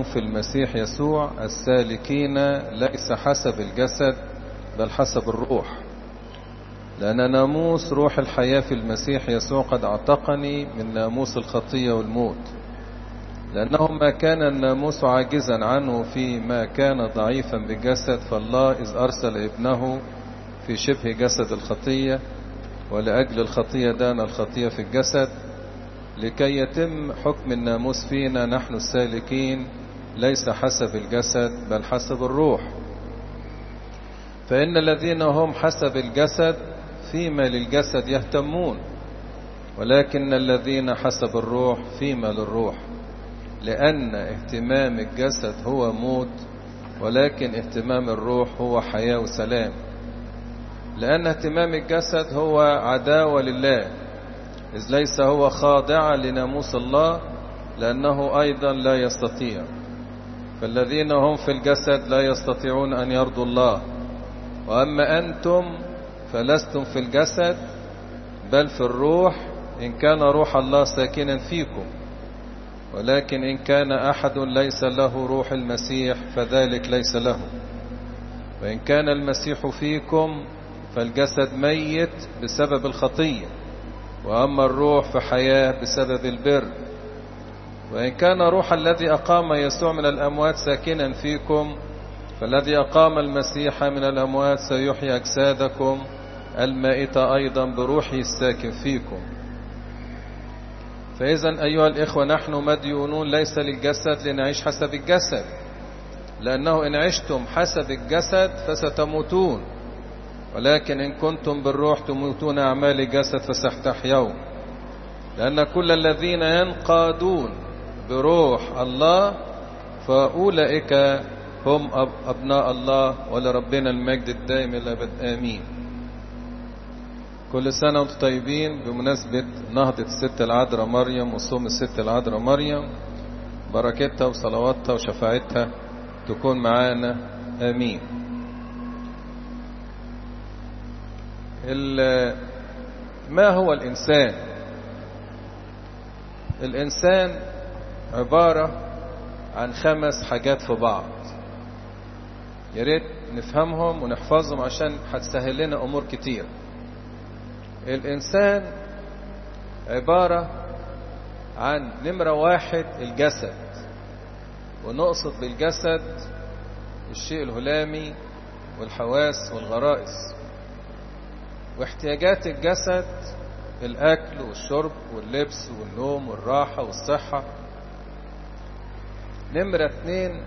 هم في المسيح يسوع السالكين ليس حسب الجسد بل حسب الروح لأن ناموس روح الحياة في المسيح يسوع قد اعتقني من ناموس الخطية والموت لأنه ما كان الناموس عاجزا عنه فيما كان ضعيفا بالجسد فالله إذ أرسل ابنه في شبه جسد الخطية ولأجل الخطية دان الخطية في الجسد لكي يتم حكم الناموس فينا نحن السالكين ليس حسب الجسد بل حسب الروح فإن الذين هم حسب الجسد فيما للجسد يهتمون ولكن الذين حسب الروح فيما للروح لأن اهتمام الجسد هو موت ولكن اهتمام الروح هو حياة وسلام لأن اهتمام الجسد هو عداوة لله إذ ليس هو خاضعا لناموس الله لأنه أيضا لا يستطيع فالذين هم في الجسد لا يستطيعون أن يرضوا الله وأما أنتم فلستم في الجسد بل في الروح إن كان روح الله ساكنا فيكم ولكن إن كان أحد ليس له روح المسيح فذلك ليس له وإن كان المسيح فيكم فالجسد ميت بسبب الخطية وأما الروح فحياة بسبب البر وإن كان روح الذي أقام يسوع من الأموات ساكنا فيكم فالذي أقام المسيح من الأموات سيحيي أجسادكم المائتة أيضا بروحه الساكن فيكم فإذا أيها الإخوة نحن مديونون ليس للجسد لنعيش حسب الجسد لأنه إن عشتم حسب الجسد فستموتون ولكن إن كنتم بالروح تموتون أعمال الجسد فستحيون لأن كل الذين ينقادون بروح الله فأولئك هم أبناء الله ولربنا المجد الدائم إلى أبد آمين كل سنة وانتم طيبين بمناسبة نهضة الست العذراء مريم وصوم الست العذراء مريم بركتها وصلواتها وشفاعتها تكون معانا آمين ما هو الإنسان الإنسان عبارة عن خمس حاجات في بعض يا ريت نفهمهم ونحفظهم عشان هتسهل لنا أمور كتير الإنسان عبارة عن نمرة واحد الجسد ونقصد بالجسد الشيء الهلامي والحواس والغرائز واحتياجات الجسد الأكل والشرب واللبس والنوم والراحة والصحة نمرة اتنين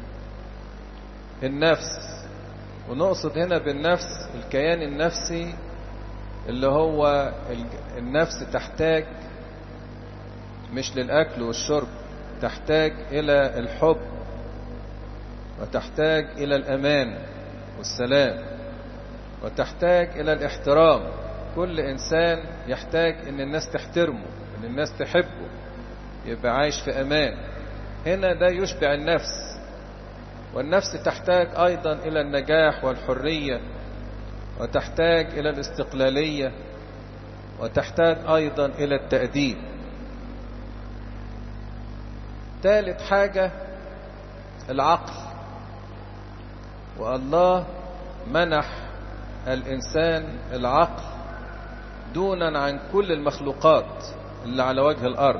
النفس ونقصد هنا بالنفس الكيان النفسي اللي هو النفس تحتاج مش للأكل والشرب تحتاج إلى الحب وتحتاج إلى الأمان والسلام وتحتاج إلى الاحترام كل إنسان يحتاج إن الناس تحترمه إن الناس تحبه يبقى عايش في أمان هنا ده يشبع النفس والنفس تحتاج أيضا إلى النجاح والحرية وتحتاج إلى الاستقلالية وتحتاج أيضا إلى التأديب ثالث حاجة العقل والله منح الإنسان العقل دونا عن كل المخلوقات اللي على وجه الأرض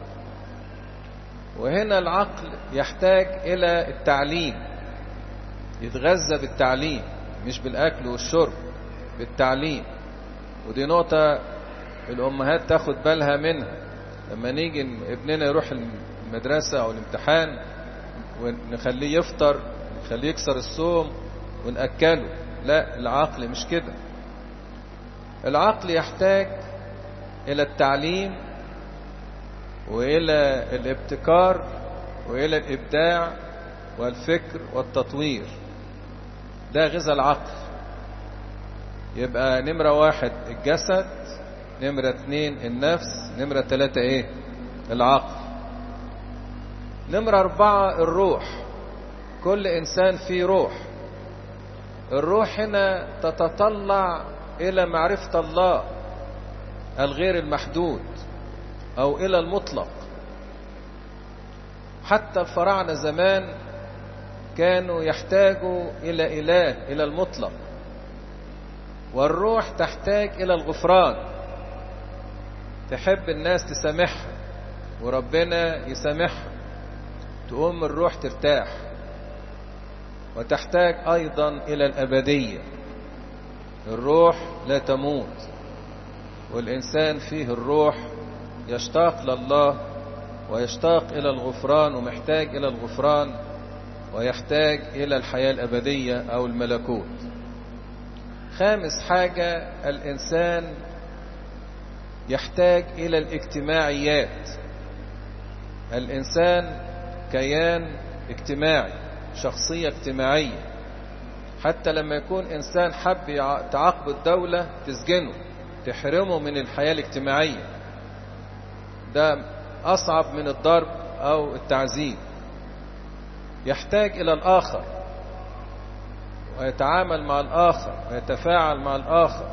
وهنا العقل يحتاج إلى التعليم يتغذى بالتعليم مش بالأكل والشرب بالتعليم ودي نقطة الأمهات تاخد بالها منها لما نيجي ابننا يروح المدرسة أو الامتحان ونخليه يفطر نخليه يكسر الصوم ونأكله لا العقل مش كده العقل يحتاج إلى التعليم وإلى الابتكار وإلى الإبداع والفكر والتطوير ده غذاء العقل يبقى نمرة واحد الجسد نمرة اتنين النفس نمرة تلاتة ايه العقل نمرة اربعة الروح كل انسان فيه روح الروح هنا تتطلع الى معرفة الله الغير المحدود او الى المطلق حتى الفراعنة زمان كانوا يحتاجوا إلى إله إلى المطلق والروح تحتاج إلى الغفران تحب الناس تسامحها وربنا يسامحها تقوم الروح ترتاح وتحتاج أيضا إلى الأبدية الروح لا تموت والإنسان فيه الروح يشتاق لله ويشتاق إلى الغفران ومحتاج إلى الغفران ويحتاج إلى الحياة الأبدية أو الملكوت خامس حاجة الإنسان يحتاج إلى الاجتماعيات الإنسان كيان اجتماعي شخصية اجتماعية حتى لما يكون إنسان حب تعاقب الدولة تسجنه تحرمه من الحياة الاجتماعية ده أصعب من الضرب أو التعذيب يحتاج إلى الآخر ويتعامل مع الآخر ويتفاعل مع الآخر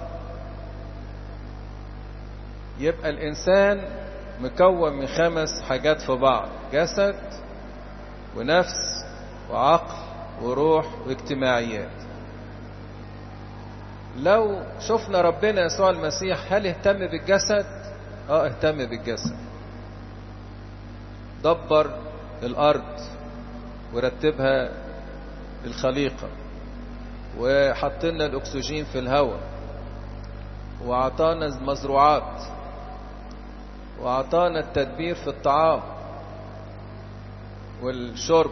يبقى الإنسان مكون من خمس حاجات في بعض جسد ونفس وعقل وروح واجتماعيات لو شفنا ربنا يسوع المسيح هل اهتم بالجسد اه اهتم بالجسد دبر الارض ورتبها الخليقة وحط لنا الاكسجين في الهواء واعطانا المزروعات واعطانا التدبير في الطعام والشرب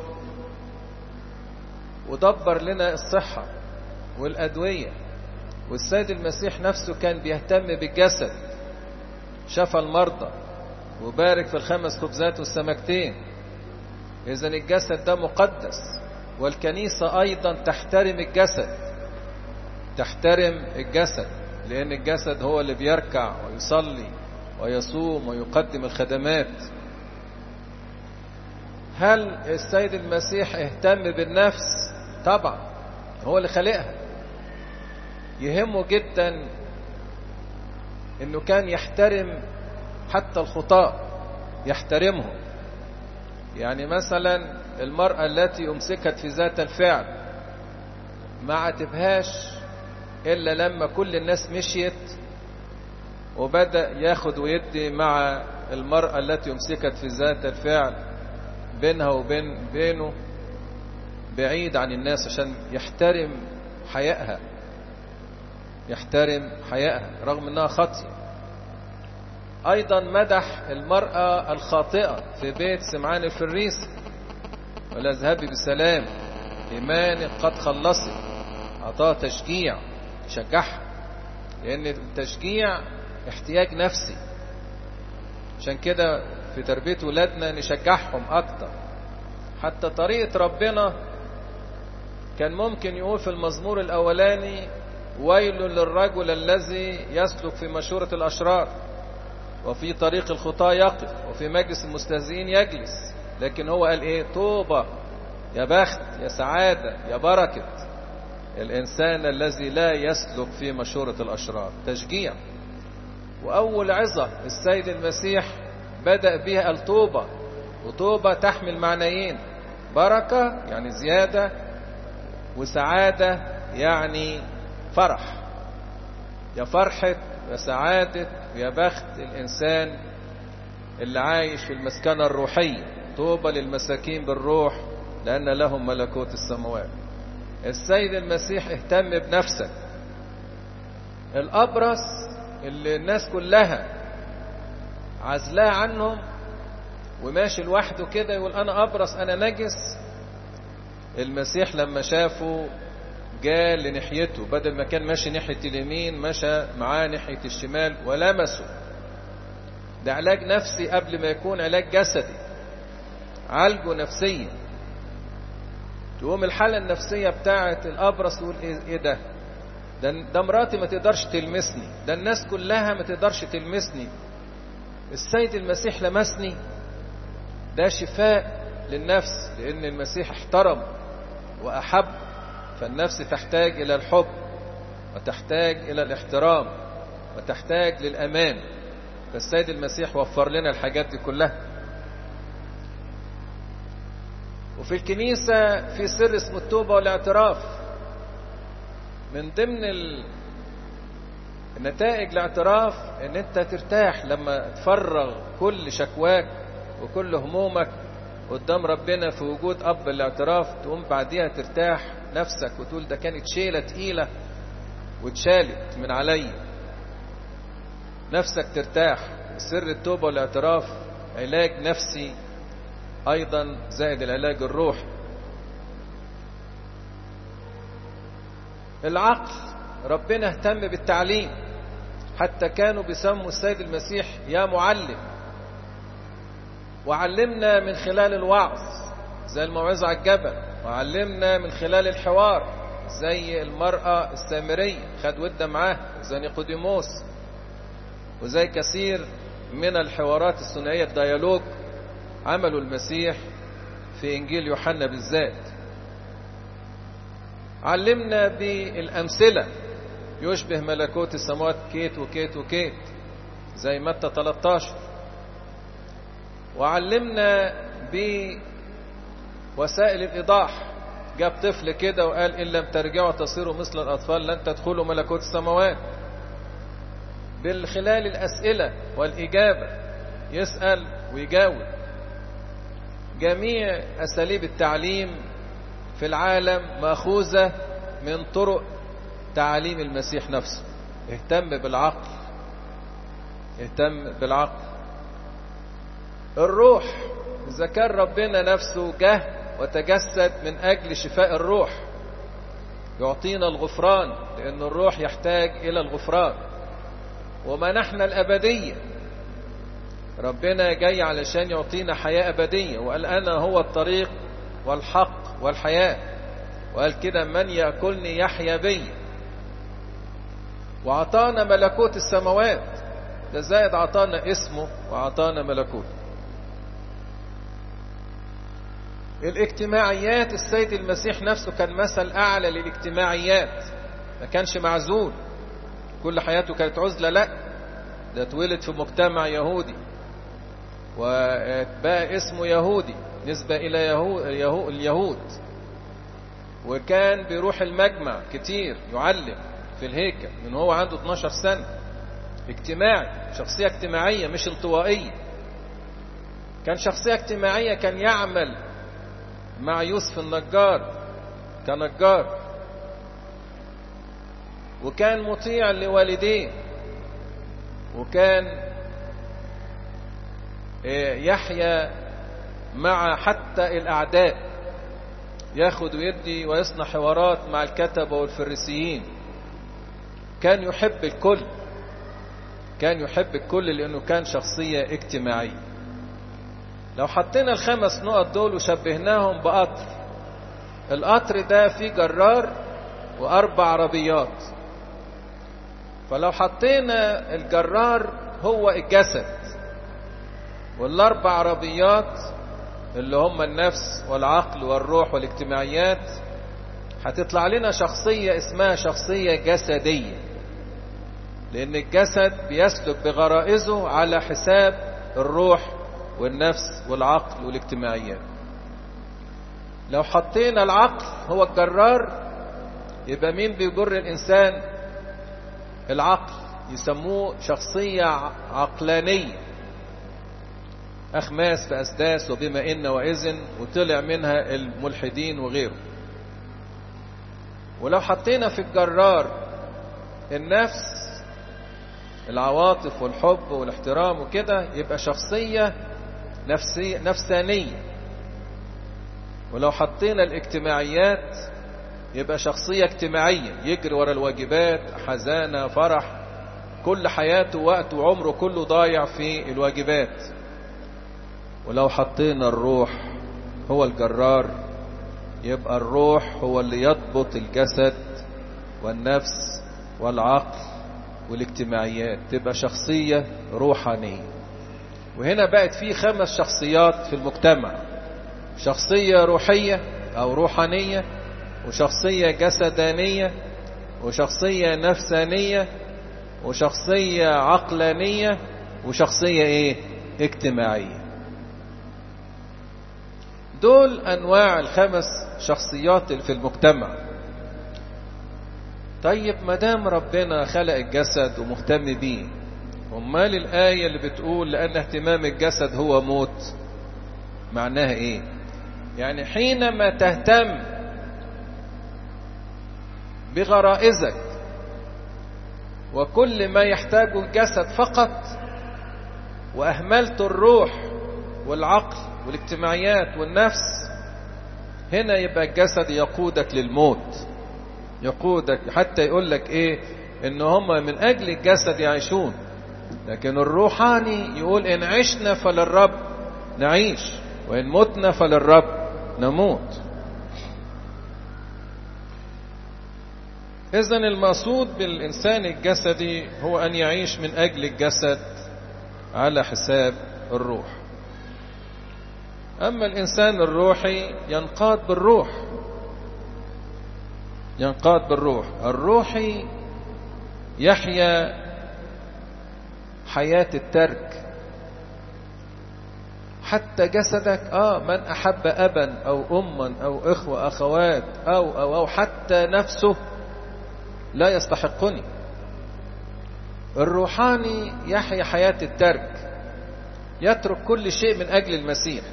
ودبر لنا الصحة والأدوية والسيد المسيح نفسه كان بيهتم بالجسد شفى المرضى وبارك في الخمس خبزات والسمكتين إذا الجسد ده مقدس والكنيسة أيضا تحترم الجسد تحترم الجسد لأن الجسد هو اللي بيركع ويصلي ويصوم ويقدم الخدمات هل السيد المسيح اهتم بالنفس طبعا هو اللي خلقها يهمه جدا انه كان يحترم حتى الخطاة يحترمهم يعني مثلا المرأة التي أمسكت في ذات الفعل ما عاتبهاش إلا لما كل الناس مشيت وبدأ ياخد ويدي مع المرأة التي أمسكت في ذات الفعل بينها وبين بينه بعيد عن الناس عشان يحترم حيائها يحترم حيائها رغم انها خاطئه ايضا مدح المرأة الخاطئة في بيت سمعان الفريسي ولا اذهبي بسلام ايمانك قد خلصت اعطاها تشجيع شجعها لان التشجيع احتياج نفسي عشان كده في تربية ولادنا نشجعهم اكتر حتى طريقة ربنا كان ممكن يقول في المزمور الاولاني ويل للرجل الذي يسلك في مشورة الاشرار وفي طريق الخطاة يقف وفي مجلس المستهزئين يجلس لكن هو قال ايه طوبة يا بخت يا سعادة يا بركة الإنسان الذي لا يسلك في مشورة الأشرار تشجيع وأول عظة السيد المسيح بدأ بها الطوبة وطوبة تحمل معنيين بركة يعني زيادة وسعادة يعني فرح يا فرحة يا سعادة يا بخت الإنسان اللي عايش في المسكنة الروحية طوبى للمساكين بالروح لأن لهم ملكوت السماوات السيد المسيح اهتم بنفسك الأبرص اللي الناس كلها عزلاه عنهم وماشي لوحده كده يقول أنا أبرص أنا نجس المسيح لما شافه جاء لناحيته بدل ما كان ماشي ناحية اليمين مشى معاه ناحية الشمال ولمسه ده علاج نفسي قبل ما يكون علاج جسدي عالجه نفسيا تقوم الحالة النفسية بتاعة الأبرص يقول إيه ده ده, ده مراتي ما تقدرش تلمسني ده الناس كلها ما تقدرش تلمسني السيد المسيح لمسني ده شفاء للنفس لأن المسيح احترم وأحب فالنفس تحتاج إلى الحب وتحتاج إلى الاحترام وتحتاج للأمان فالسيد المسيح وفر لنا الحاجات دي كلها وفي الكنيسة في سر اسمه التوبة والاعتراف من ضمن ال... نتائج الاعتراف ان انت ترتاح لما تفرغ كل شكواك وكل همومك قدام ربنا في وجود اب الاعتراف تقوم بعديها ترتاح نفسك وتقول ده كانت شيلة تقيلة واتشالت من علي نفسك ترتاح سر التوبة والاعتراف علاج نفسي ايضا زائد العلاج الروحي العقل ربنا اهتم بالتعليم حتى كانوا بيسموا السيد المسيح يا معلم وعلمنا من خلال الوعظ زي الموعظة على الجبل وعلمنا من خلال الحوار زي المرأة السامرية خد ودة معاه زي نيقوديموس وزي كثير من الحوارات الثنائية الديالوج عملوا المسيح في إنجيل يوحنا بالذات علمنا بالأمثلة يشبه ملكوت السماوات كيت وكيت وكيت زي متى 13 وعلمنا بوسائل الإيضاح جاب طفل كده وقال إن لم ترجعوا تصيروا مثل الأطفال لن تدخلوا ملكوت السماوات بالخلال الأسئلة والإجابة يسأل ويجاوب جميع أساليب التعليم في العالم مأخوذة من طرق تعاليم المسيح نفسه اهتم بالعقل اهتم بالعقل الروح إذا كان ربنا نفسه جه وتجسد من أجل شفاء الروح يعطينا الغفران لأن الروح يحتاج إلى الغفران ومنحنا الأبدية ربنا جاي علشان يعطينا حياة أبدية وقال أنا هو الطريق والحق والحياة وقال كده من يأكلني يحيا بي وعطانا ملكوت السماوات ده زائد عطانا اسمه وعطانا ملكوت الاجتماعيات السيد المسيح نفسه كان مثل أعلى للاجتماعيات ما كانش معزول كل حياته كانت عزلة لا ده اتولد في مجتمع يهودي وبقى اسمه يهودي نسبة إلى يهو يهو اليهود وكان بيروح المجمع كتير يعلم في الهيكل من هو عنده 12 سنة اجتماعي شخصية اجتماعية مش انطوائية كان شخصية اجتماعية كان يعمل مع يوسف النجار كنجار وكان مطيع لوالديه وكان يحيا مع حتى الأعداء ياخد ويدي ويصنع حوارات مع الكتبة والفريسيين كان يحب الكل كان يحب الكل لأنه كان شخصية اجتماعية لو حطينا الخمس نقط دول وشبهناهم بقطر القطر ده فيه جرار وأربع عربيات فلو حطينا الجرار هو الجسد والأربع عربيات اللي هم النفس والعقل والروح والاجتماعيات هتطلع لنا شخصية اسمها شخصية جسدية لأن الجسد بيسلك بغرائزه على حساب الروح والنفس والعقل والاجتماعيات لو حطينا العقل هو الجرار يبقى مين بيجر الإنسان العقل يسموه شخصية عقلانية أخماس فأسداس وبما إن وإذن وطلع منها الملحدين وغيره ولو حطينا في الجرار النفس العواطف والحب والاحترام وكده يبقى شخصية نفسية نفسانية ولو حطينا الاجتماعيات يبقى شخصية اجتماعية يجري ورا الواجبات حزانة فرح كل حياته وقت وعمره كله ضايع في الواجبات ولو حطينا الروح هو الجرار يبقى الروح هو اللي يضبط الجسد والنفس والعقل والاجتماعيات تبقى شخصية روحانية وهنا بقت في خمس شخصيات في المجتمع شخصية روحية أو روحانية وشخصية جسدانية وشخصية نفسانية وشخصية عقلانية وشخصية ايه اجتماعية دول أنواع الخمس شخصيات اللي في المجتمع طيب ما دام ربنا خلق الجسد ومهتم بيه امال الآية اللي بتقول لأن اهتمام الجسد هو موت معناها ايه يعني حينما تهتم بغرائزك وكل ما يحتاجه الجسد فقط وأهملت الروح والعقل والاجتماعيات والنفس هنا يبقى الجسد يقودك للموت يقودك حتى يقول لك ايه ان هم من اجل الجسد يعيشون لكن الروحاني يقول ان عشنا فللرب نعيش وان متنا فللرب نموت اذا المقصود بالانسان الجسدي هو ان يعيش من اجل الجسد على حساب الروح اما الانسان الروحي ينقاد بالروح ينقاد بالروح الروحي يحيا حياة الترك حتى جسدك آه من أحب أبا أو أما أو إخوة أخوات أو أو أو حتى نفسه لا يستحقني الروحاني يحيا حياة الترك يترك كل شيء من أجل المسيح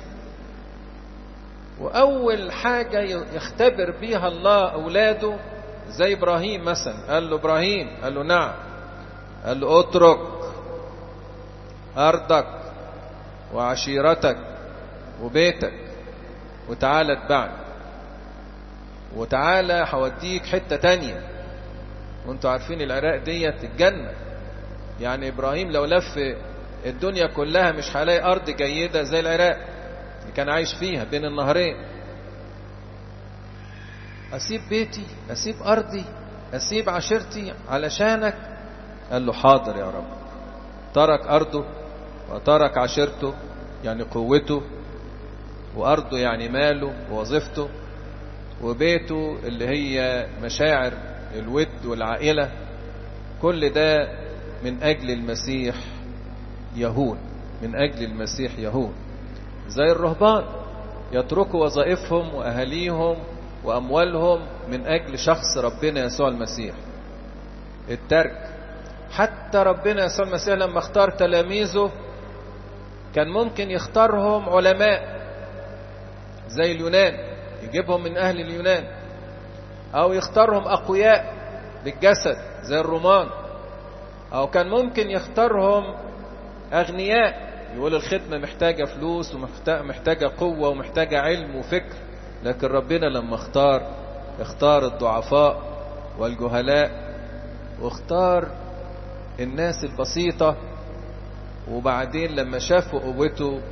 وأول حاجة يختبر بيها الله أولاده زي إبراهيم مثلا قال له إبراهيم قال له نعم قال له اترك أرضك وعشيرتك وبيتك وتعالى اتبعني وتعالى هوديك حتة تانية وانتوا عارفين العراق ديت الجنة يعني إبراهيم لو لف الدنيا كلها مش هلاقي أرض جيدة زي العراق اللي كان عايش فيها بين النهرين أسيب بيتي أسيب أرضي أسيب عشيرتي علشانك قال له حاضر يا رب ترك أرضه وترك عشيرته يعني قوته وأرضه يعني ماله ووظيفته وبيته اللي هي مشاعر الود والعائلة كل ده من أجل المسيح يهون من أجل المسيح يهون زي الرهبان يتركوا وظائفهم وأهاليهم وأموالهم من أجل شخص ربنا يسوع المسيح الترك حتى ربنا يسوع المسيح لما اختار تلاميذه كان ممكن يختارهم علماء زي اليونان يجيبهم من أهل اليونان أو يختارهم أقوياء بالجسد زي الرومان أو كان ممكن يختارهم أغنياء يقول الخدمة محتاجة فلوس ومحتاجة قوة ومحتاجة علم وفكر لكن ربنا لما اختار اختار الضعفاء والجهلاء واختار الناس البسيطة وبعدين لما شافوا قوته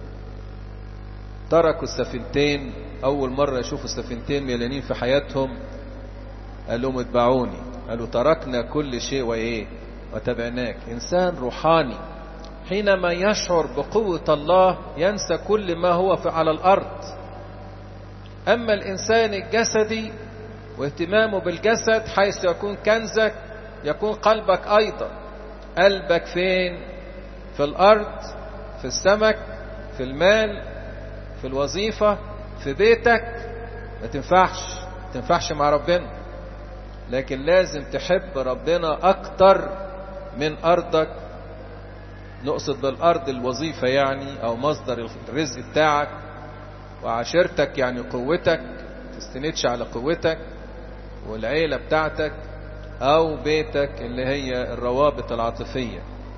تركوا السفينتين أول مرة يشوفوا السفينتين ميلانين في حياتهم قال لهم اتبعوني قالوا تركنا كل شيء وإيه وتبعناك إنسان روحاني حينما يشعر بقوة الله ينسى كل ما هو في على الأرض أما الإنسان الجسدي واهتمامه بالجسد حيث يكون كنزك يكون قلبك أيضا قلبك فين في الأرض في السمك في المال في الوظيفة في بيتك ما تنفعش ما تنفعش مع ربنا لكن لازم تحب ربنا أكتر من أرضك نقصد بالأرض الوظيفة يعني أو مصدر الرزق بتاعك وعشيرتك يعني قوتك تستندش على قوتك والعيلة بتاعتك أو بيتك اللي هي الروابط العاطفية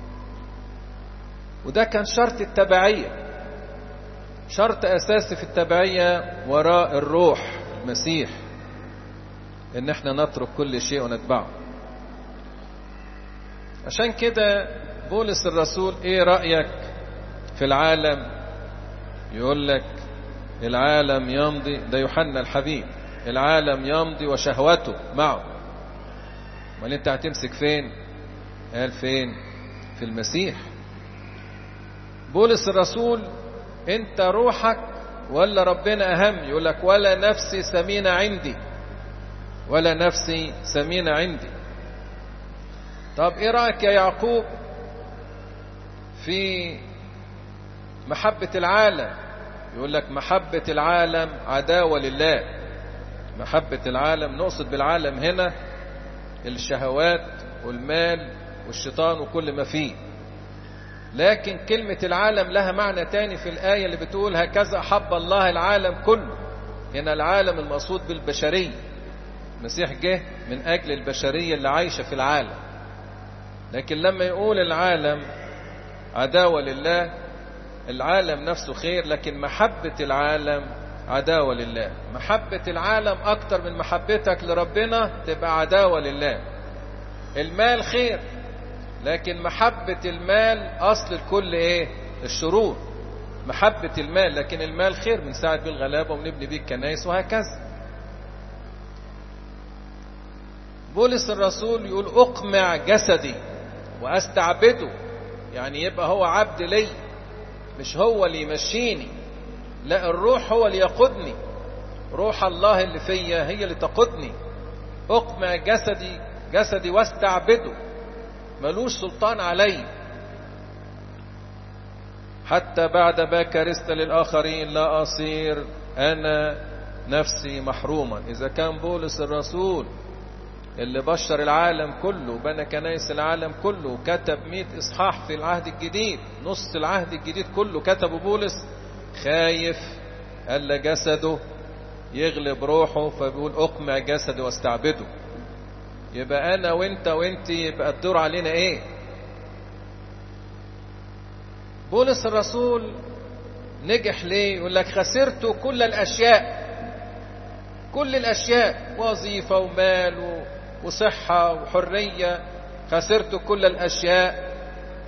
وده كان شرط التبعية شرط أساسي في التبعية وراء الروح المسيح إن احنا نترك كل شيء ونتبعه عشان كده بولس الرسول ايه رأيك في العالم يقول لك العالم يمضي ده يوحنا الحبيب العالم يمضي وشهوته معه امال انت هتمسك فين قال فين في المسيح بولس الرسول انت روحك ولا ربنا اهم يقول لك ولا نفسي سمينة عندي ولا نفسي سمينة عندي طب ايه رأيك يا يعقوب في محبة العالم يقول لك محبة العالم عداوة لله محبة العالم نقصد بالعالم هنا الشهوات والمال والشيطان وكل ما فيه لكن كلمة العالم لها معنى تاني في الآية اللي بتقول هكذا أحب الله العالم كله هنا العالم المقصود بالبشرية المسيح جه من أجل البشرية اللي عايشة في العالم لكن لما يقول العالم عداوة لله العالم نفسه خير لكن محبة العالم عداوة لله محبة العالم أكتر من محبتك لربنا تبقى عداوة لله المال خير لكن محبة المال أصل الكل إيه الشرور محبة المال لكن المال خير بنساعد بيه الغلابة ونبني بيه الكنائس وهكذا بولس الرسول يقول أقمع جسدي وأستعبده يعني يبقى هو عبد لي مش هو اللي يمشيني لا الروح هو اللي يقودني روح الله اللي فيا هي اللي تقودني أقمع جسدي جسدي واستعبده ملوش سلطان علي حتى بعد ما كرست للآخرين لا أصير أنا نفسي محروما إذا كان بولس الرسول اللي بشر العالم كله بنى كنائس العالم كله كتب مئة إصحاح في العهد الجديد نص العهد الجديد كله كتبه بولس خايف ألا جسده يغلب روحه فبيقول أقمع جسدي واستعبده يبقى أنا وأنت وأنت يبقى الدور علينا إيه بولس الرسول نجح ليه يقول لك خسرت كل الأشياء كل الأشياء وظيفة ومال وصحة وحرية خسرت كل الأشياء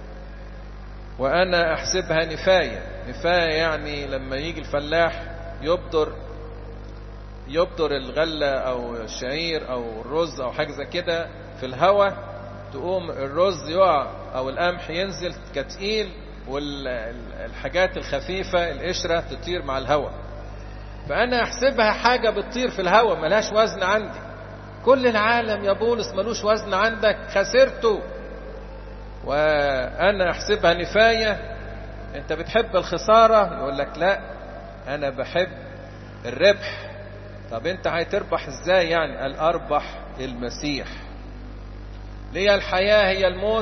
وأنا أحسبها نفاية نفاية يعني لما يجي الفلاح يبدر يبدر الغلة أو الشعير أو الرز أو حاجة زي كده في الهواء تقوم الرز يقع أو القمح ينزل كتقيل والحاجات الخفيفة القشرة تطير مع الهواء فأنا أحسبها حاجة بتطير في الهواء ملهاش وزن عندي كل العالم يا بولس ملوش وزن عندك خسرته وأنا أحسبها نفاية أنت بتحب الخسارة يقول لك لا أنا بحب الربح طب أنت هتربح إزاي يعني قال أربح المسيح ليه الحياة هي الموت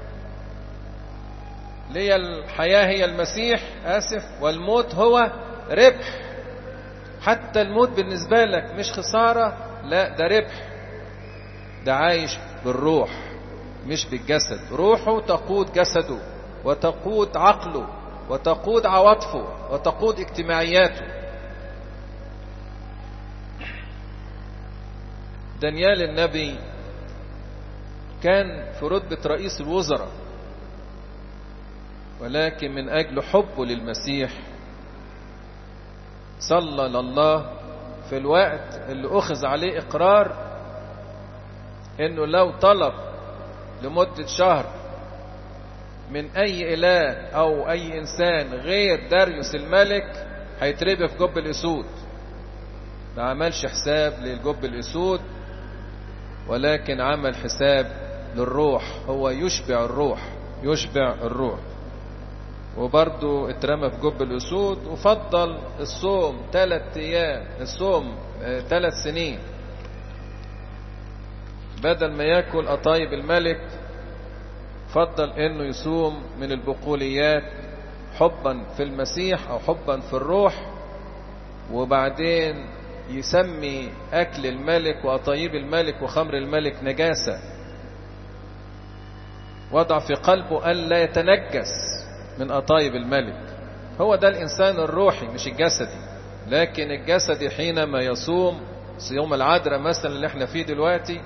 ليه الحياة هي المسيح آسف والموت هو ربح حتى الموت بالنسبة لك مش خسارة لا ده ربح ده عايش بالروح مش بالجسد روحه تقود جسده وتقود عقله وتقود عواطفه وتقود اجتماعياته دانيال النبي كان في رتبة رئيس الوزراء ولكن من أجل حبه للمسيح صلى لله في الوقت اللي أخذ عليه إقرار إنه لو طلب لمدة شهر من أي إله أو أي إنسان غير داريوس الملك هيتربي في جب الأسود ما عملش حساب للجب الأسود ولكن عمل حساب للروح هو يشبع الروح يشبع الروح وبرضه اترمى في جب الأسود وفضل الصوم ثلاث أيام الصوم ثلاث سنين بدل ما ياكل قطايب الملك فضل انه يصوم من البقوليات حبا في المسيح او حبا في الروح وبعدين يسمي اكل الملك وقطايب الملك وخمر الملك نجاسة وضع في قلبه ألا يتنجس من قطايب الملك هو ده الإنسان الروحي مش الجسدي لكن الجسدي حينما يصوم صيام العذراء مثلا اللي احنا فيه دلوقتي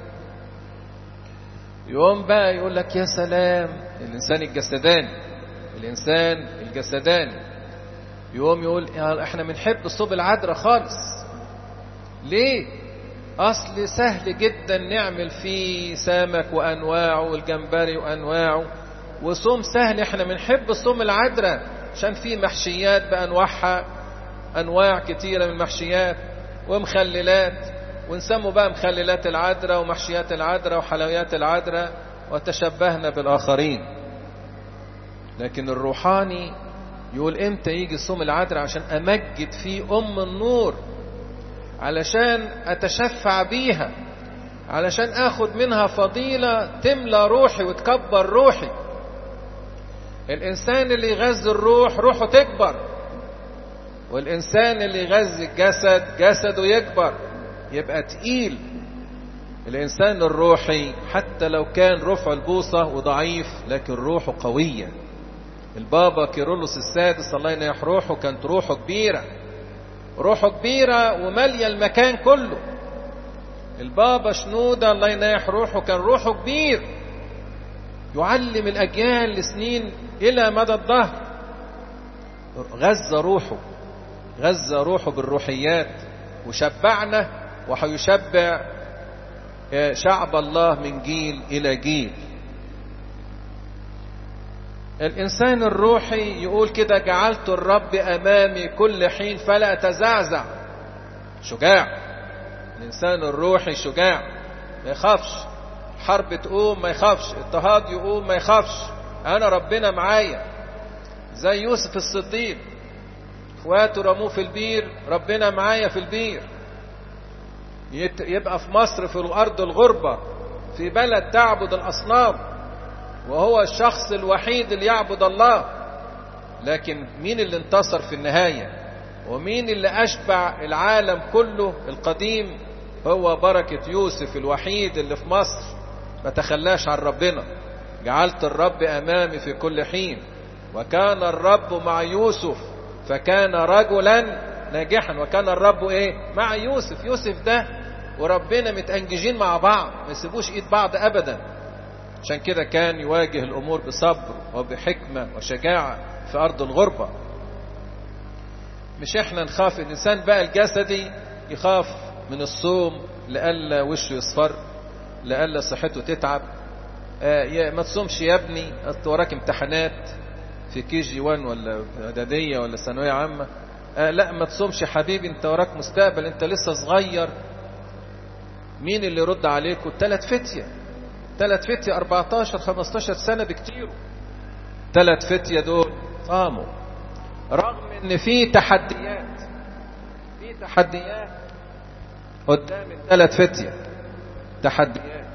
يقوم بقى يقول لك يا سلام الإنسان الجسداني الإنسان الجسداني يقوم يقول احنا بنحب صوم العذراء خالص ليه أصل سهل جدا نعمل فيه سمك وأنواعه والجمبري وأنواعه وصوم سهل احنا بنحب صوم العذراء عشان فيه محشيات بأنواعها أنواع كتيرة من المحشيات ومخللات ونسموا بقى مخللات العذراء ومحشيات العذراء وحلويات العذراء وتشبهنا بالآخرين لكن الروحاني يقول امتى يجي صوم العذراء عشان امجد فيه ام النور علشان اتشفع بيها علشان اخد منها فضيلة تملى روحي وتكبر روحي الانسان اللي يغذي الروح روحه تكبر والانسان اللي يغذي الجسد جسده يكبر يبقى تقيل الانسان الروحي حتى لو كان رفع البوصة وضعيف لكن روحه قوية البابا كيرلس السادس الله ينيح روحه كانت روحه كبيرة روحه كبيرة ومالية المكان كله البابا شنودة الله ينيح روحه كان روحه كبير يعلم الأجيال لسنين إلى مدى الظهر غذى روحه غذى روحه بالروحيات وشبعنا وهيشبع شعب الله من جيل إلى جيل الإنسان الروحي يقول كده جعلت الرب أمامي كل حين فلا أتزعزع شجاع الإنسان الروحي شجاع ما يخافش حرب تقوم ما يخافش اضطهاد يقوم ما يخافش أنا ربنا معايا زي يوسف الصديق اخواته رموه في البير ربنا معايا في البير يبقى في مصر في الأرض الغربة في بلد تعبد الأصنام وهو الشخص الوحيد اللي يعبد الله لكن مين اللي انتصر في النهاية ومين اللي أشبع العالم كله القديم هو بركة يوسف الوحيد اللي في مصر ما تخلاش عن ربنا جعلت الرب أمامي في كل حين وكان الرب مع يوسف فكان رجلا ناجحا وكان الرب ايه مع يوسف يوسف ده وربنا متأنججين مع بعض ما يسيبوش ايد بعض ابدا عشان كده كان يواجه الامور بصبر وبحكمة وشجاعة في ارض الغربة مش احنا نخاف الانسان بقى الجسدي يخاف من الصوم لألا وشه يصفر لألا صحته تتعب آه ما تصومش يا ابني وراك امتحانات في كي جي 1 ولا اعداديه ولا ثانويه عامه آه لا ما تصومش يا حبيبي انت وراك مستقبل انت لسه صغير مين اللي يرد عليكم ثلاث فتيه ثلاث فتيه 14 15 سنه بكتير ثلاث فتيه دول صاموا رغم ان في تحديات في تحديات قدام الثلاث فتيه تحديات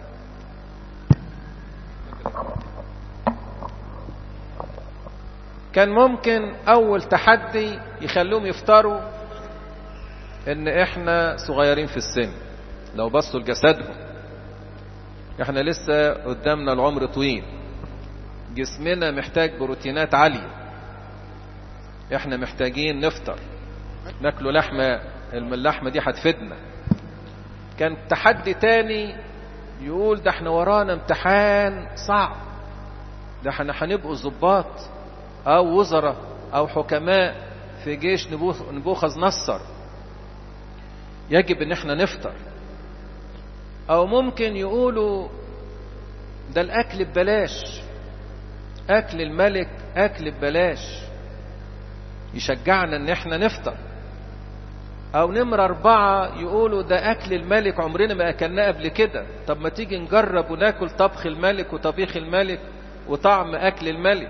كان ممكن اول تحدي يخلوهم يفطروا ان احنا صغيرين في السن لو بصوا لجسدهم احنا لسه قدامنا العمر طويل جسمنا محتاج بروتينات عالية احنا محتاجين نفطر ناكلوا لحمة اللحمة دي هتفيدنا كان تحدي تاني يقول ده احنا ورانا امتحان صعب ده احنا هنبقوا ظباط او وزراء او حكماء في جيش نبوخذ نصر يجب ان احنا نفطر او ممكن يقولوا ده الاكل ببلاش اكل الملك اكل ببلاش يشجعنا ان احنا نفطر او نمرة اربعة يقولوا ده اكل الملك عمرنا ما اكلناه قبل كده طب ما تيجي نجرب وناكل طبخ الملك وطبيخ الملك وطعم اكل الملك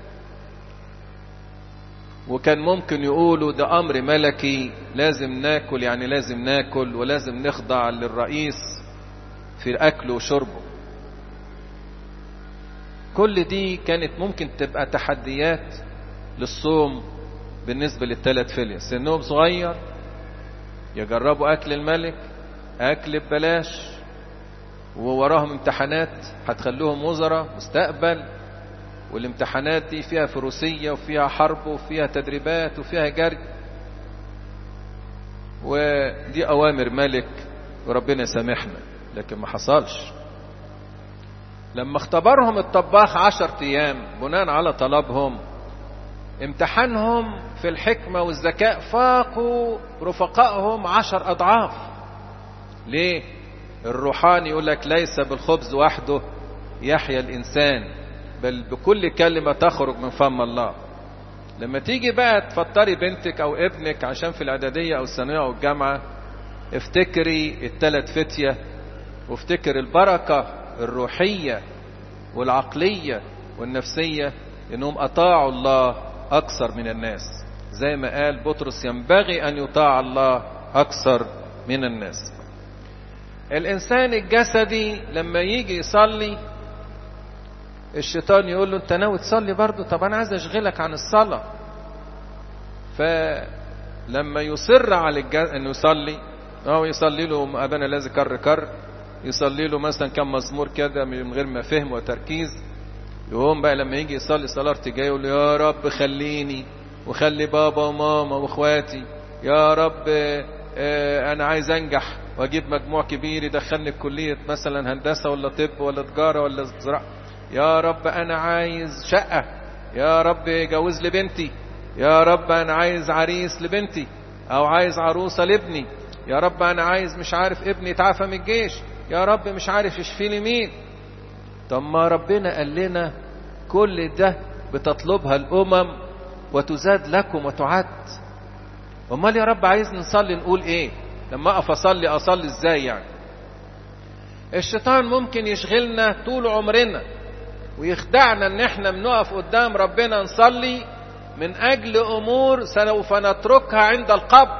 وكان ممكن يقولوا ده امر ملكي لازم ناكل يعني لازم ناكل ولازم نخضع للرئيس في اكله وشربه كل دي كانت ممكن تبقى تحديات للصوم بالنسبة للثلاث فلية سنهم صغير يجربوا اكل الملك اكل ببلاش ووراهم امتحانات هتخلوهم وزراء مستقبل والامتحانات دي فيها فروسية وفيها حرب وفيها تدريبات وفيها جري ودي أوامر ملك وربنا يسامحنا لكن ما حصلش لما اختبرهم الطباخ عشر أيام بناء على طلبهم امتحانهم في الحكمة والذكاء فاقوا رفقائهم عشر أضعاف ليه الروحاني يقول لك ليس بالخبز وحده يحيا الإنسان بل بكل كلمة تخرج من فم الله لما تيجي بقى تفطري بنتك او ابنك عشان في الاعدادية او الثانوية او الجامعة افتكري التلات فتية وافتكر البركة الروحية والعقلية والنفسية انهم اطاعوا الله أكثر من الناس زي ما قال بطرس ينبغي أن يطاع الله أكثر من الناس الإنسان الجسدي لما يجي يصلي الشيطان يقول له أنت ناوي تصلي برضه طب أنا عايز أشغلك عن الصلاة فلما يصر على الجسد أنه يصلي أو يصلي له أبانا الذي كر كر يصلي له مثلا كم مزمور كده من غير ما فهم وتركيز يقوم بقى لما يجي يصلي صلاة ارتجاء يقول يا رب خليني وخلي بابا وماما واخواتي يا رب انا عايز انجح واجيب مجموع كبير يدخلني كلية مثلا هندسة ولا طب ولا تجارة ولا زراعة يا رب انا عايز شقة يا رب جوز لي بنتي يا رب انا عايز عريس لبنتي او عايز عروسة لابني يا رب انا عايز مش عارف ابني يتعافى من الجيش يا رب مش عارف يشفي لي مين طب ما ربنا قال لنا كل ده بتطلبها الامم وتزاد لكم وتعد امال يا رب عايز نصلي نقول ايه لما اقف اصلي اصلي ازاي يعني الشيطان ممكن يشغلنا طول عمرنا ويخدعنا ان احنا بنقف قدام ربنا نصلي من اجل امور سوف نتركها عند القبر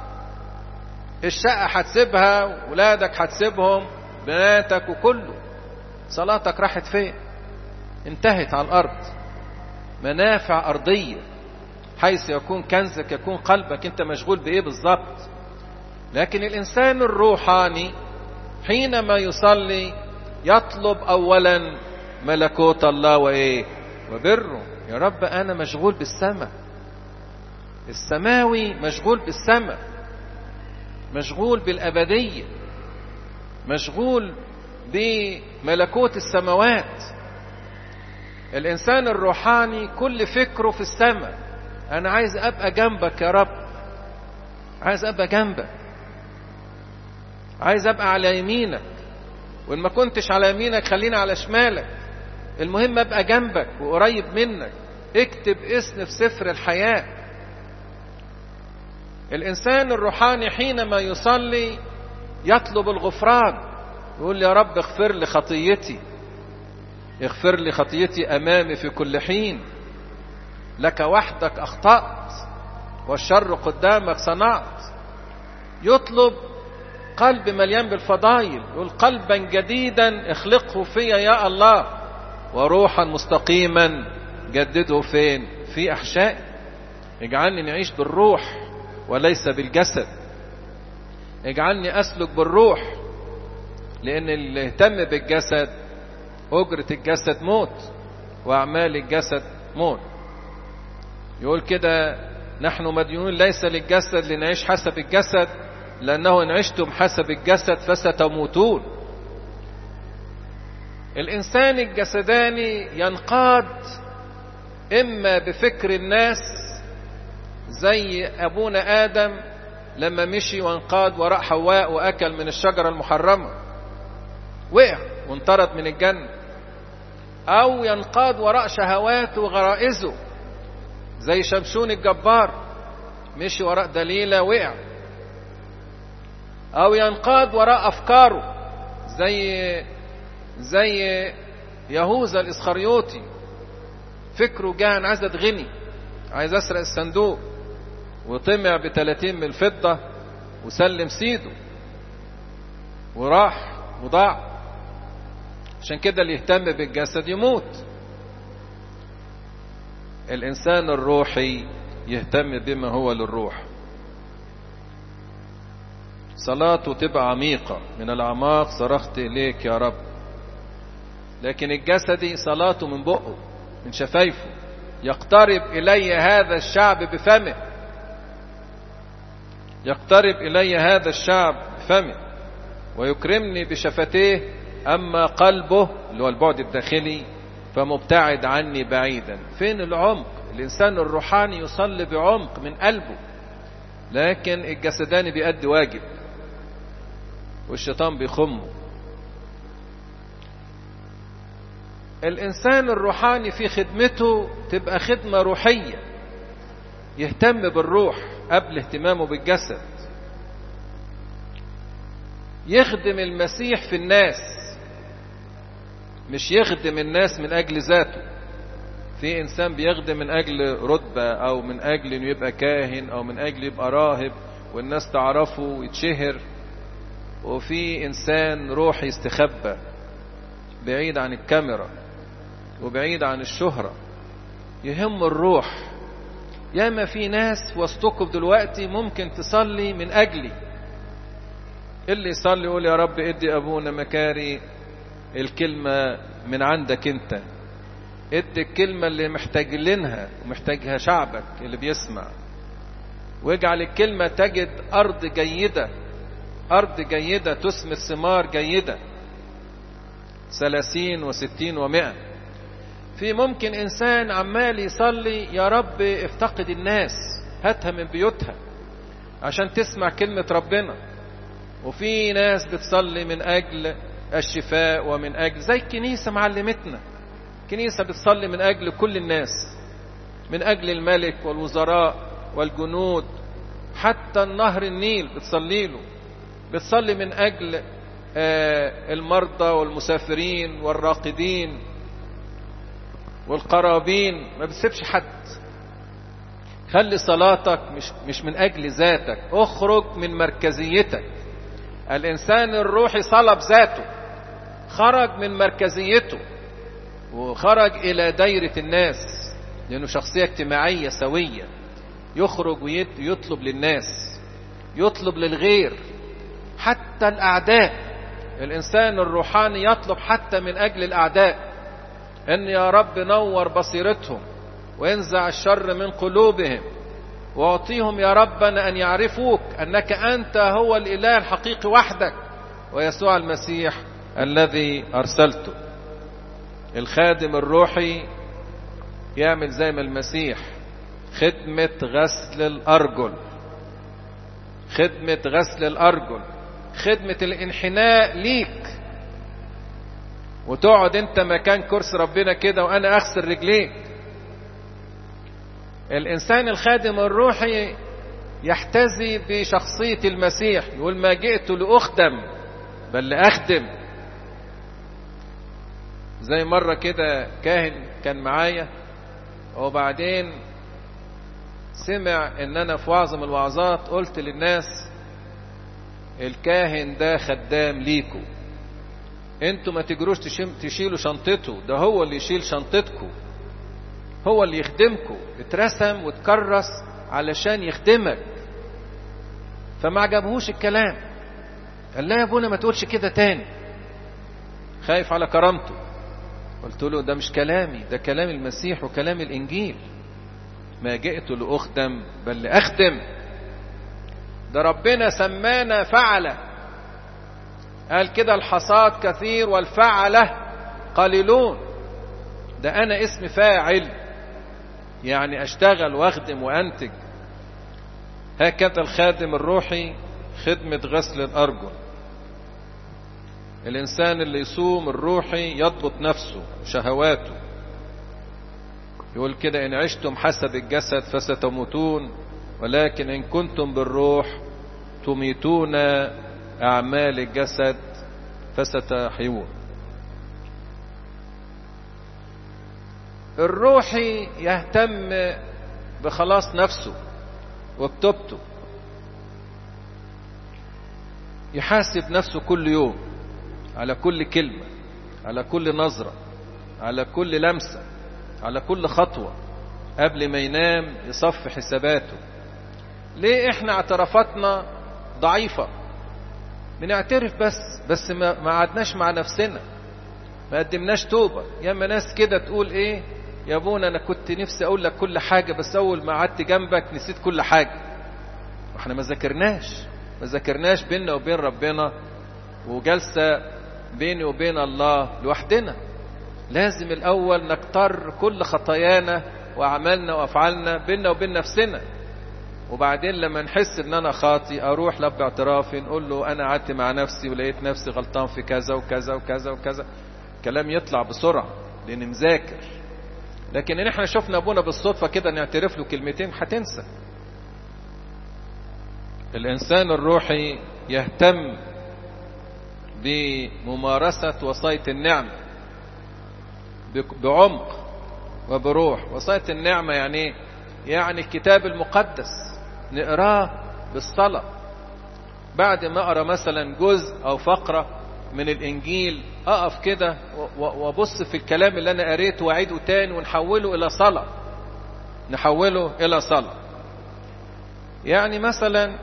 الشقة هتسيبها ولادك هتسيبهم بناتك وكله صلاتك راحت فين انتهت على الارض منافع ارضية حيث يكون كنزك يكون قلبك انت مشغول بايه بالظبط لكن الانسان الروحاني حينما يصلي يطلب اولا ملكوت الله وايه وبره يا رب انا مشغول بالسماء السماوي مشغول بالسماء مشغول بالابديه مشغول بملكوت السماوات الانسان الروحاني كل فكره في السماء انا عايز ابقى جنبك يا رب عايز ابقى جنبك عايز ابقى على يمينك وان ما كنتش على يمينك خليني على شمالك المهم ابقى جنبك وقريب منك اكتب اسم في سفر الحياه الانسان الروحاني حينما يصلي يطلب الغفران يقول يا رب اغفر لي خطيتي اغفر لي خطيتي امامي في كل حين لك وحدك اخطات والشر قدامك صنعت يطلب قلب مليان بالفضائل يقول قلبا جديدا اخلقه فيا يا الله وروحا مستقيما جدده فين في احشائي اجعلني نعيش بالروح وليس بالجسد اجعلني اسلك بالروح لان اللي اهتم بالجسد اجرة الجسد موت واعمال الجسد موت يقول كده نحن مديونون ليس للجسد لنعيش حسب الجسد لانه ان عشتم حسب الجسد فستموتون الانسان الجسداني ينقاد اما بفكر الناس زي ابونا ادم لما مشي وانقاد وراء حواء واكل من الشجره المحرمه وقع وانطرد من الجنه او ينقاد وراء شهواته وغرائزه زي شمشون الجبار مشي وراء دليلة وقع او ينقاد وراء افكاره زي زي يهوذا الاسخريوطي فكره جه انا عايز اتغني عايز اسرق الصندوق وطمع بتلاتين من الفضة وسلم سيده وراح وضاع عشان كده اللي يهتم بالجسد يموت الإنسان الروحي يهتم بما هو للروح صلاته تبقى عميقة من الأعماق صرخت إليك يا رب لكن الجسدي صلاته من بقه من شفايفه يقترب إلي هذا الشعب بفمه يقترب إلي هذا الشعب بفمه ويكرمني بشفتيه أما قلبه اللي هو البعد الداخلي فمبتعد عني بعيدا فين العمق الإنسان الروحاني يصلي بعمق من قلبه لكن الجسداني بيأدي واجب والشيطان بيخمه الإنسان الروحاني في خدمته تبقى خدمة روحية يهتم بالروح قبل اهتمامه بالجسد يخدم المسيح في الناس مش يخدم الناس من أجل ذاته في إنسان بيخدم من أجل رتبة أو من أجل إنه يبقى كاهن أو من أجل يبقى راهب والناس تعرفه ويتشهر وفي إنسان روح يستخبى بعيد عن الكاميرا وبعيد عن الشهرة يهم الروح ياما في ناس وسطكم دلوقتي ممكن تصلي من أجلي اللي يصلي يقول يا رب ادي أبونا مكاري الكلمة من عندك انت ادي الكلمة اللي محتاج لنها ومحتاجها شعبك اللي بيسمع واجعل الكلمة تجد أرض جيدة أرض جيدة تثمر ثمار جيدة ثلاثين وستين ومائة في ممكن إنسان عمال يصلي يا رب افتقد الناس هاتها من بيوتها عشان تسمع كلمة ربنا وفي ناس بتصلي من أجل الشفاء ومن أجل زي الكنيسة معلمتنا كنيسة بتصلي من أجل كل الناس من أجل الملك والوزراء والجنود حتى النهر النيل بتصلي له بتصلي من أجل المرضى والمسافرين والراقدين والقرابين ما بتسيبش حد خلي صلاتك مش, مش من أجل ذاتك اخرج من مركزيتك الإنسان الروحي صلب ذاته خرج من مركزيته وخرج إلى دايرة الناس لأنه شخصية اجتماعية سوية يخرج ويطلب للناس يطلب للغير حتى الأعداء الإنسان الروحاني يطلب حتى من أجل الأعداء أن يا رب نور بصيرتهم وانزع الشر من قلوبهم واعطيهم يا ربنا أن يعرفوك أنك أنت هو الإله الحقيقي وحدك ويسوع المسيح الذي أرسلته الخادم الروحي يعمل زي ما المسيح خدمة غسل الأرجل خدمة غسل الأرجل خدمة الانحناء ليك وتقعد انت مكان كرسي ربنا كده وانا اغسل رجليك الانسان الخادم الروحي يحتذي بشخصية المسيح يقول ما جئت لأخدم بل لأخدم زي مرة كده كاهن كان معايا وبعدين سمع ان انا في وعظ من الوعظات قلت للناس الكاهن ده خدام ليكو انتوا ما تجروش تشيلوا شنطته ده هو اللي يشيل شنطتكم هو اللي يخدمكم اترسم وتكرس علشان يخدمك فما عجبهوش الكلام قال لا يا ابونا ما تقولش كده تاني خايف على كرامته قلت له ده مش كلامي ده كلام المسيح وكلام الانجيل ما جئت لاخدم بل لاخدم ده ربنا سمانا فعله قال كده الحصاد كثير والفعله قليلون ده انا اسم فاعل يعني اشتغل واخدم وانتج هكذا الخادم الروحي خدمة غسل الأرجل الإنسان اللي يصوم الروحي يضبط نفسه شهواته يقول كده إن عشتم حسب الجسد فستموتون ولكن إن كنتم بالروح تميتون أعمال الجسد فستحيون الروحي يهتم بخلاص نفسه وبتوبته يحاسب نفسه كل يوم على كل كلمة على كل نظرة على كل لمسة على كل خطوة قبل ما ينام يصف حساباته ليه احنا اعترافاتنا ضعيفة بنعترف بس بس ما ما قعدناش مع نفسنا ما قدمناش توبة ياما ناس كده تقول ايه يا ابونا انا كنت نفسي اقول لك كل حاجة بس اول ما قعدت جنبك نسيت كل حاجة واحنا ما ذاكرناش ما ذاكرناش بيننا وبين ربنا وجلسة بيني وبين الله لوحدنا لازم الاول نكتر كل خطايانا واعمالنا وافعالنا بيننا وبين نفسنا وبعدين لما نحس ان انا خاطي اروح لب اعترافي نقول له انا قعدت مع نفسي ولقيت نفسي غلطان في كذا وكذا وكذا وكذا كلام يطلع بسرعة لان مذاكر لكن ان احنا شفنا ابونا بالصدفة كده نعترف له كلمتين هتنسى الانسان الروحي يهتم بممارسة وصاية النعم بعمق وبروح وصاية النعمة يعني ايه يعني الكتاب المقدس نقراه بالصلاة بعد ما اقرا مثلا جزء او فقرة من الانجيل اقف كده وابص في الكلام اللي انا قريته واعيده تاني ونحوله الى صلاة نحوله الى صلاة يعني مثلا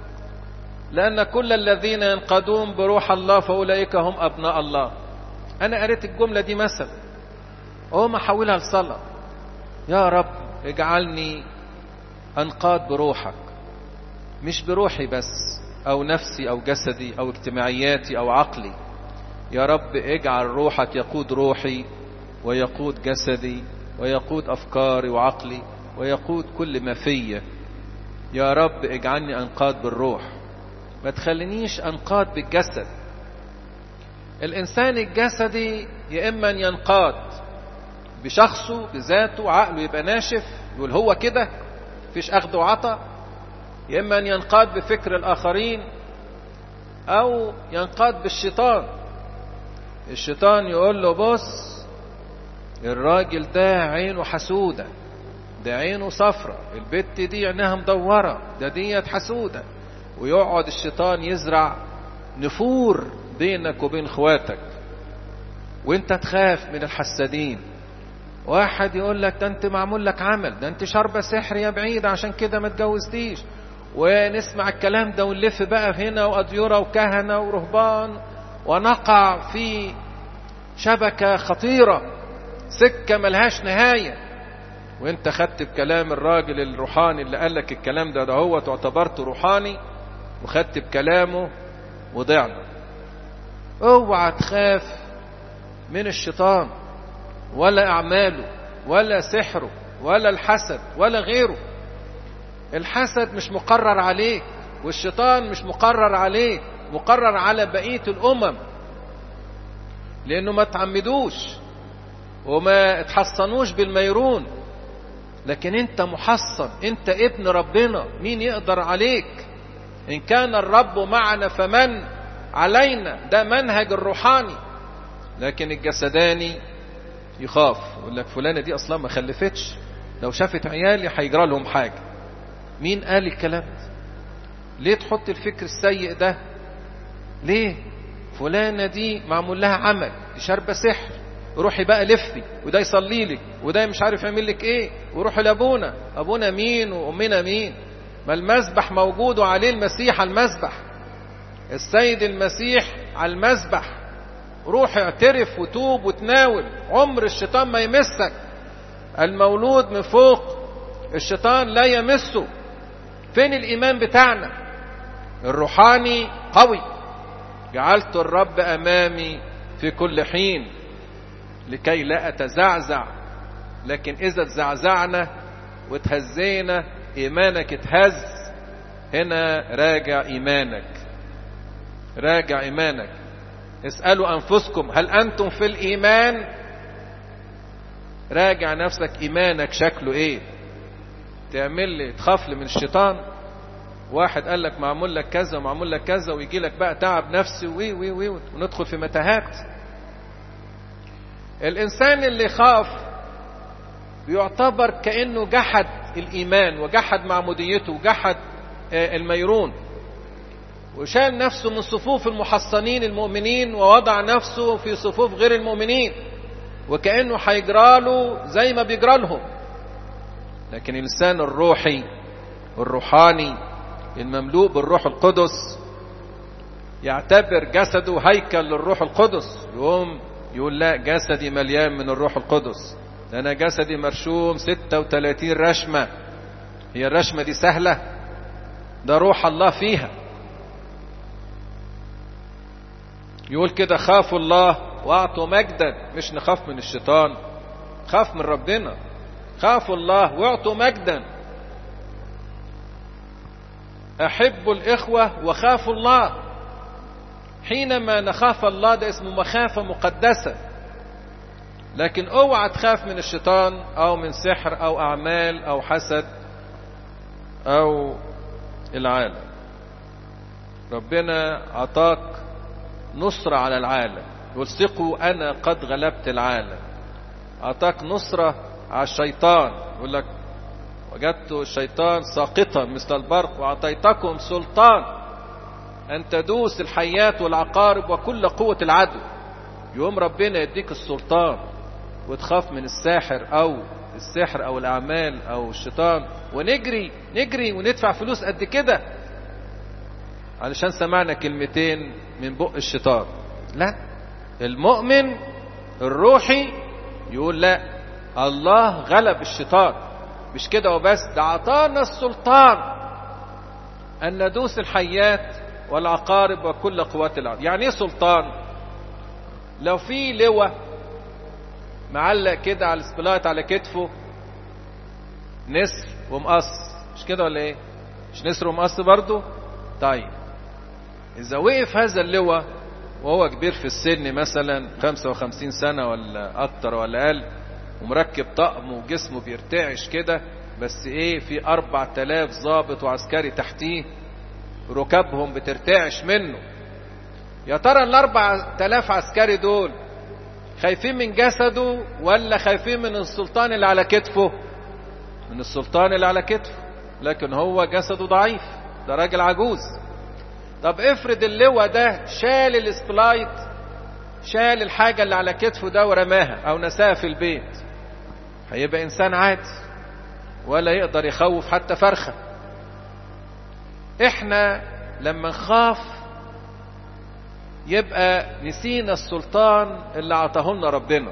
لأن كل الذين ينقضون بروح الله فأولئك هم أبناء الله أنا قريت الجملة دي مثلا أقوم أحولها لصلاة يا رب اجعلني أنقاد بروحك مش بروحي بس أو نفسي أو جسدي أو اجتماعياتي أو عقلي يا رب اجعل روحك يقود روحي ويقود جسدي ويقود أفكاري وعقلي ويقود كل ما فيا يا رب اجعلني أنقاد بالروح ما تخلينيش أنقاد بالجسد الإنسان الجسدي يا إما أن ينقاد بشخصه بذاته عقله يبقى ناشف يقول هو كده فيش أخذ وعطى يا إما أن ينقاد بفكر الآخرين أو ينقاد بالشيطان الشيطان يقول له بص الراجل ده عينه حسودة ده عينه صفرة البت دي عينها مدورة ده ديت حسودة ويقعد الشيطان يزرع نفور بينك وبين اخواتك وانت تخاف من الحسادين واحد يقول لك ده انت معمول لك عمل ده انت شاربه سحر يا بعيد عشان كده ما اتجوزتيش ونسمع الكلام ده ونلف بقى هنا وأديرة وكهنة ورهبان ونقع في شبكة خطيرة سكة ملهاش نهاية وانت خدت بكلام الراجل الروحاني اللي قال لك الكلام ده ده هو تعتبرته روحاني وخدت بكلامه وضعنا اوعى تخاف من الشيطان ولا اعماله ولا سحره ولا الحسد ولا غيره الحسد مش مقرر عليك والشيطان مش مقرر عليك مقرر على بقية الأمم لأنه ما تعمدوش وما اتحصنوش بالميرون لكن انت محصن انت ابن ربنا مين يقدر عليك ان كان الرب معنا فمن علينا ده منهج الروحاني لكن الجسداني يخاف يقول لك فلانة دي اصلا ما خلفتش لو شافت عيالي هيجرى لهم حاجة مين قال الكلام ده ليه تحط الفكر السيء ده ليه فلانة دي معمول لها عمل دي شاربة سحر روحي بقى لفي وده يصلي لك وده مش عارف يعمل لك ايه وروحي لابونا ابونا مين وامنا مين ما المسبح موجود وعليه المسيح على المسبح السيد المسيح على المسبح روح اعترف وتوب وتناول عمر الشيطان ما يمسك المولود من فوق الشيطان لا يمسه فين الايمان بتاعنا الروحاني قوي جعلت الرب امامي في كل حين لكي لا اتزعزع لكن اذا تزعزعنا وتهزينا ايمانك اتهز هنا راجع ايمانك راجع ايمانك اسالوا انفسكم هل انتم في الايمان راجع نفسك ايمانك شكله ايه تعمل لي تخاف لي من الشيطان واحد قال لك معمول لك كذا ومعمول لك كذا ويجي لك بقى تعب نفسي وي وي وي وندخل في متاهات الانسان اللي خاف بيعتبر كانه جحد الايمان وجحد معموديته وجحد الميرون وشال نفسه من صفوف المحصنين المؤمنين ووضع نفسه في صفوف غير المؤمنين وكانه هيجراله زي ما بيجرى لهم لكن الانسان الروحي الروحاني المملوء بالروح القدس يعتبر جسده هيكل للروح القدس يقوم يقول لا جسدي مليان من الروح القدس ده انا جسدي مرشوم 36 رشمة هي الرشمة دي سهلة ده روح الله فيها يقول كده خافوا الله واعطوا مجدا مش نخاف من الشيطان خاف من ربنا خافوا الله واعطوا مجدا احبوا الاخوة وخافوا الله حينما نخاف الله ده اسمه مخافة مقدسة لكن اوعى تخاف من الشيطان او من سحر او اعمال او حسد او العالم ربنا عطاك نصرة على العالم يلصقوا انا قد غلبت العالم عطاك نصرة على الشيطان يقول لك وجدت الشيطان ساقطا مثل البرق وأعطيتكم سلطان أن تدوس الحيات والعقارب وكل قوة العدو يوم ربنا يديك السلطان وتخاف من الساحر أو السحر أو الأعمال أو الشيطان ونجري نجري وندفع فلوس قد كده علشان سمعنا كلمتين من بق الشيطان لا المؤمن الروحي يقول لا الله غلب الشيطان مش كده وبس ده عطانا السلطان أن ندوس الحيات والعقارب وكل قوات الأرض يعني ايه سلطان لو في لواء معلق كده على السبلايت على كتفه نسر ومقص مش كده ولا ايه مش نسر ومقص برضو طيب اذا وقف هذا اللواء وهو كبير في السن مثلا 55 سنة ولا اكتر ولا اقل ومركب طقم وجسمه بيرتعش كده بس ايه في 4000 ضابط وعسكري تحتيه ركابهم بترتعش منه يا ترى ال 4000 عسكري دول خايفين من جسده ولا خايفين من السلطان اللي على كتفه من السلطان اللي على كتفه لكن هو جسده ضعيف ده راجل عجوز طب افرض اللواء ده شال السبلايت شال الحاجة اللي على كتفه ده ورماها او نساها في البيت هيبقى انسان عادي ولا يقدر يخوف حتى فرخة احنا لما نخاف يبقى نسينا السلطان اللي عطاه لنا ربنا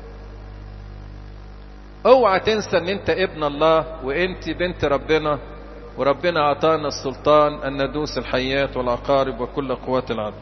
اوعى تنسى ان انت ابن الله وانت بنت ربنا وربنا اعطانا السلطان ان ندوس الحيات والعقارب وكل قوات العدو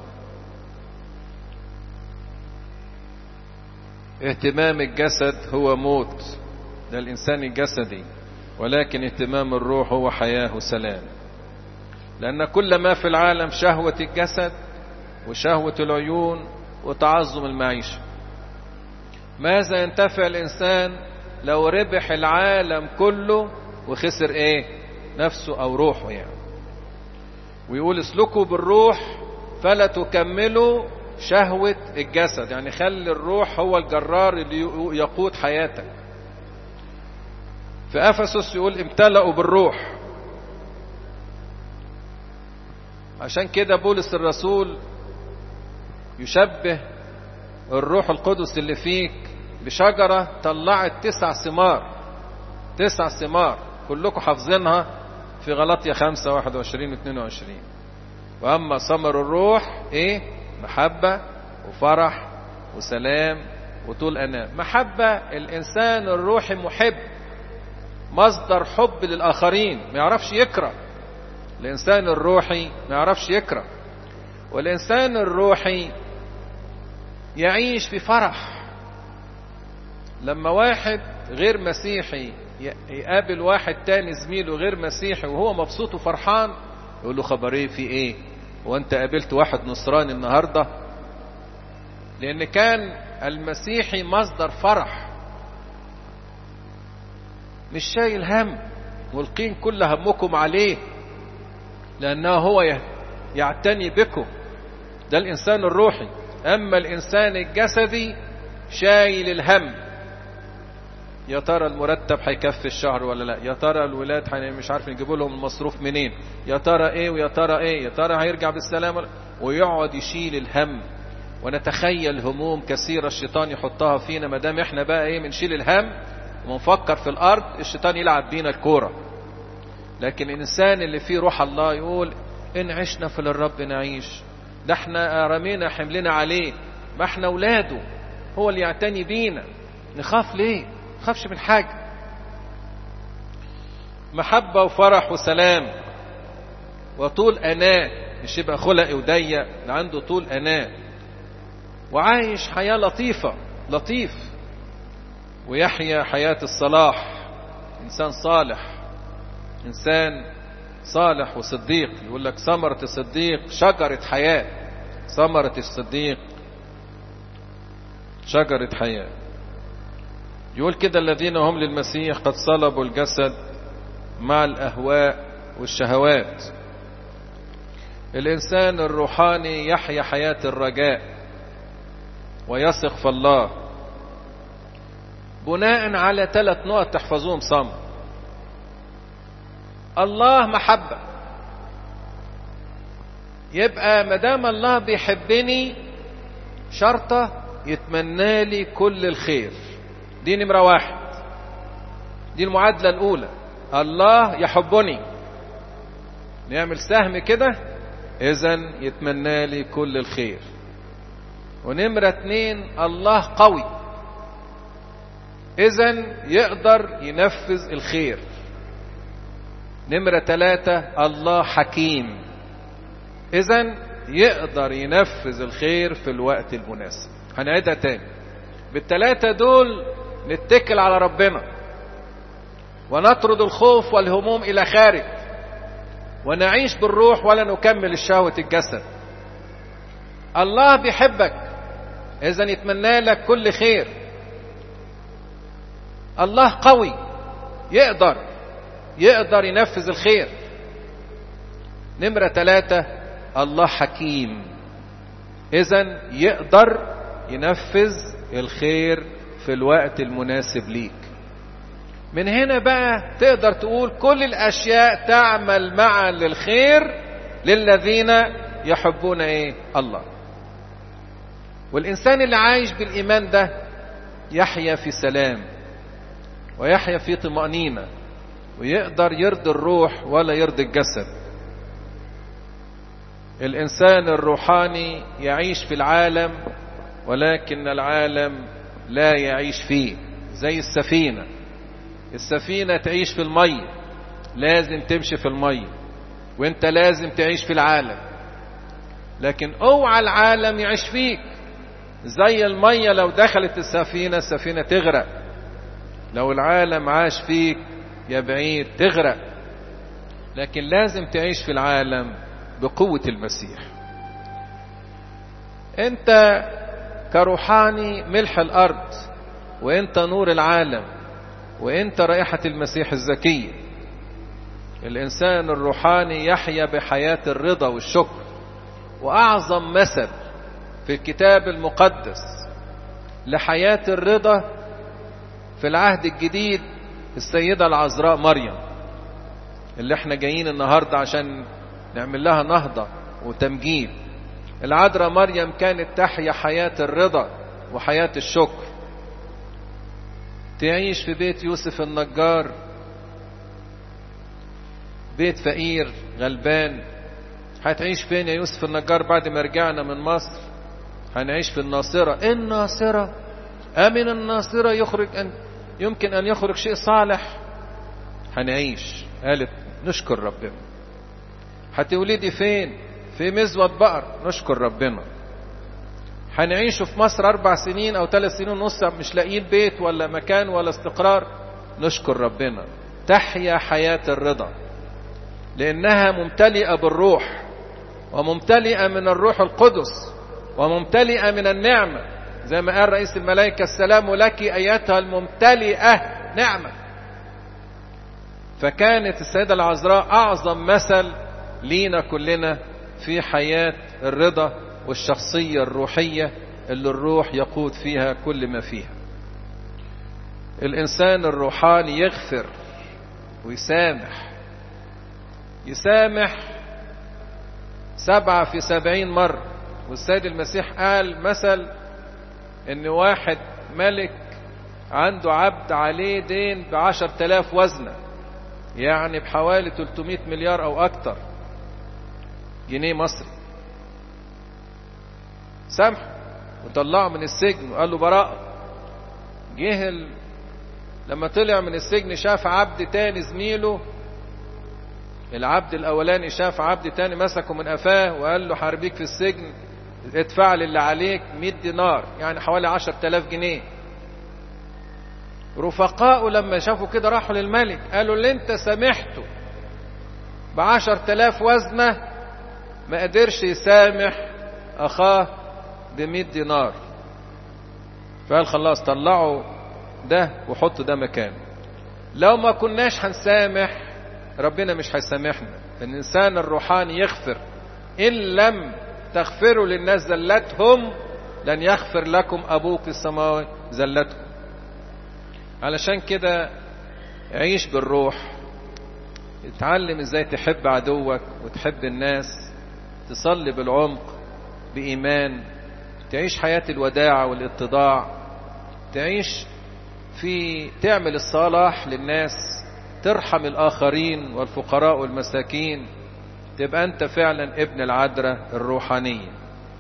اهتمام الجسد هو موت ده الانسان الجسدي ولكن اهتمام الروح هو حياه وسلام لان كل ما في العالم شهوه الجسد وشهوة العيون وتعظم المعيشة ماذا ينتفع الإنسان لو ربح العالم كله وخسر إيه نفسه أو روحه يعني ويقول اسلكوا بالروح فلا تكملوا شهوة الجسد يعني خلي الروح هو الجرار اللي يقود حياتك في أفسس يقول امتلأوا بالروح عشان كده بولس الرسول يشبه الروح القدس اللي فيك بشجرة طلعت تسع ثمار تسع ثمار كلكم حافظينها في غلطية خمسة واحد وعشرين واثنين وعشرين وأما ثمر الروح إيه محبة وفرح وسلام وطول أنام محبة الإنسان الروحي محب مصدر حب للآخرين ما يعرفش يكره الإنسان الروحي ما يعرفش يكره والإنسان الروحي يعيش في فرح لما واحد غير مسيحي يقابل واحد تاني زميله غير مسيحي وهو مبسوط وفرحان يقول له خبريه في ايه وانت قابلت واحد نصراني النهاردة لان كان المسيحي مصدر فرح مش شايل هم ملقين كل همكم عليه لانه هو يعتني بكم ده الإنسان الروحي أما الإنسان الجسدي شايل الهم يا ترى المرتب هيكفي الشهر ولا لا يا ترى الولاد مش عارف يجيبوا لهم المصروف منين يا ترى ايه ويا ترى ايه يا ترى هيرجع بالسلامة ويقعد يشيل الهم ونتخيل هموم كثيرة الشيطان يحطها فينا ما دام احنا بقى ايه بنشيل الهم ونفكر في الارض الشيطان يلعب بينا الكورة لكن الانسان اللي فيه روح الله يقول ان عشنا فللرب نعيش ده احنا رمينا حملنا عليه ما احنا اولاده هو اللي يعتني بينا نخاف ليه نخافش من حاجة محبة وفرح وسلام وطول أناة مش يبقى خلق وضيق ده عنده طول أناة وعايش حياة لطيفة لطيف ويحيا حياة الصلاح إنسان صالح إنسان صالح وصديق يقول لك ثمرة الصديق شجرة حياة ثمرة الصديق شجرة حياة يقول كده الذين هم للمسيح قد صلبوا الجسد مع الأهواء والشهوات الإنسان الروحاني يحيا حياة الرجاء ويثق في الله بناء على ثلاث نقط تحفظوهم صم الله محبة يبقى مدام الله بيحبني شرطة يتمنى لي كل الخير دي نمرة واحد دي المعادلة الأولى الله يحبني نعمل سهم كده إذا يتمنى لي كل الخير ونمرة اتنين الله قوي إذا يقدر ينفذ الخير نمرة ثلاثة الله حكيم إذا يقدر ينفذ الخير في الوقت المناسب هنعيدها تاني بالثلاثة دول نتكل على ربنا ونطرد الخوف والهموم إلى خارج ونعيش بالروح ولا نكمل الشهوة الجسد الله بيحبك إذا يتمنى لك كل خير الله قوي يقدر يقدر ينفذ الخير نمرة ثلاثة الله حكيم إذا يقدر ينفذ الخير في الوقت المناسب ليك من هنا بقى تقدر تقول كل الأشياء تعمل معا للخير للذين يحبون إيه الله والإنسان اللي عايش بالإيمان ده يحيا في سلام ويحيا في طمأنينة ويقدر يرضي الروح ولا يرضي الجسد الإنسان الروحاني يعيش في العالم ولكن العالم لا يعيش فيه زي السفينة السفينة تعيش في المية لازم تمشي في المية وانت لازم تعيش في العالم لكن اوعى العالم يعيش فيك زي المية لو دخلت السفينة السفينة تغرق لو العالم عاش فيك يا بعيد تغرق لكن لازم تعيش في العالم بقوة المسيح انت كروحاني ملح الارض وانت نور العالم وانت رائحة المسيح الزكية الانسان الروحاني يحيا بحياة الرضا والشكر واعظم مثل في الكتاب المقدس لحياة الرضا في العهد الجديد السيدة العذراء مريم اللي احنا جايين النهاردة عشان نعمل لها نهضة وتمجيد العذراء مريم كانت تحيا حياة الرضا وحياة الشكر تعيش في بيت يوسف النجار بيت فقير غلبان هتعيش فين يا يوسف النجار بعد ما رجعنا من مصر هنعيش في الناصرة الناصرة أمن الناصرة يخرج أن يمكن أن يخرج شيء صالح هنعيش قالت نشكر ربنا هتولدي فين في مزوة بقر نشكر ربنا هنعيشوا في مصر أربع سنين أو ثلاث سنين ونص مش لاقيين بيت ولا مكان ولا استقرار نشكر ربنا تحيا حياة الرضا لأنها ممتلئة بالروح وممتلئة من الروح القدس وممتلئة من النعمة زي ما قال رئيس الملائكة السلام لك أيتها الممتلئة نعمة فكانت السيدة العذراء أعظم مثل لينا كلنا في حياة الرضا والشخصية الروحية اللي الروح يقود فيها كل ما فيها الإنسان الروحاني يغفر ويسامح يسامح سبعة في سبعين مرة والسيد المسيح قال مثل ان واحد ملك عنده عبد عليه دين بعشر تلاف وزنة يعني بحوالي 300 مليار او اكتر جنيه مصري سامحه وطلعه من السجن وقال له براءة جه ال... لما طلع من السجن شاف عبد تاني زميله العبد الاولاني شاف عبد تاني مسكه من قفاه وقال له حاربيك في السجن ادفع لي اللي عليك 100 دينار يعني حوالي 10000 جنيه رفقائه لما شافوا كده راحوا للملك قالوا اللي انت سامحته ب 10000 وزنه ما قدرش يسامح اخاه ب 100 دينار فقال خلاص طلعوا ده وحطوا ده مكانه لو ما كناش هنسامح ربنا مش هيسامحنا الانسان الروحاني يغفر ان لم تغفروا للناس زلتهم لن يغفر لكم ابوك السماوي زلتهم علشان كده عيش بالروح اتعلم ازاي تحب عدوك وتحب الناس تصلي بالعمق بإيمان تعيش حياة الوداع والاتضاع تعيش في تعمل الصلاح للناس ترحم الآخرين والفقراء والمساكين تبقى أنت فعلا ابن العذراء الروحانية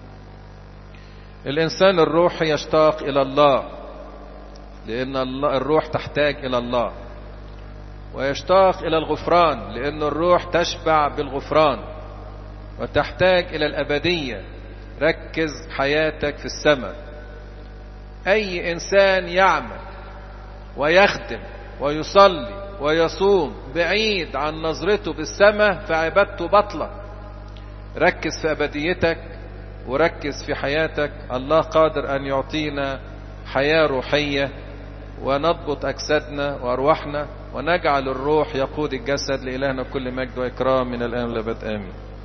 الإنسان الروحي يشتاق إلى الله لأن الروح تحتاج إلى الله ويشتاق إلى الغفران لأن الروح تشبع بالغفران وتحتاج إلى الأبدية ركز حياتك في السماء أي إنسان يعمل ويخدم ويصلي ويصوم بعيد عن نظرته بالسماء فعبادته بطلة ركز في أبديتك وركز في حياتك الله قادر أن يعطينا حياة روحية ونضبط أجسادنا وأرواحنا ونجعل الروح يقود الجسد لإلهنا كل مجد وإكرام من الآن لبد آمين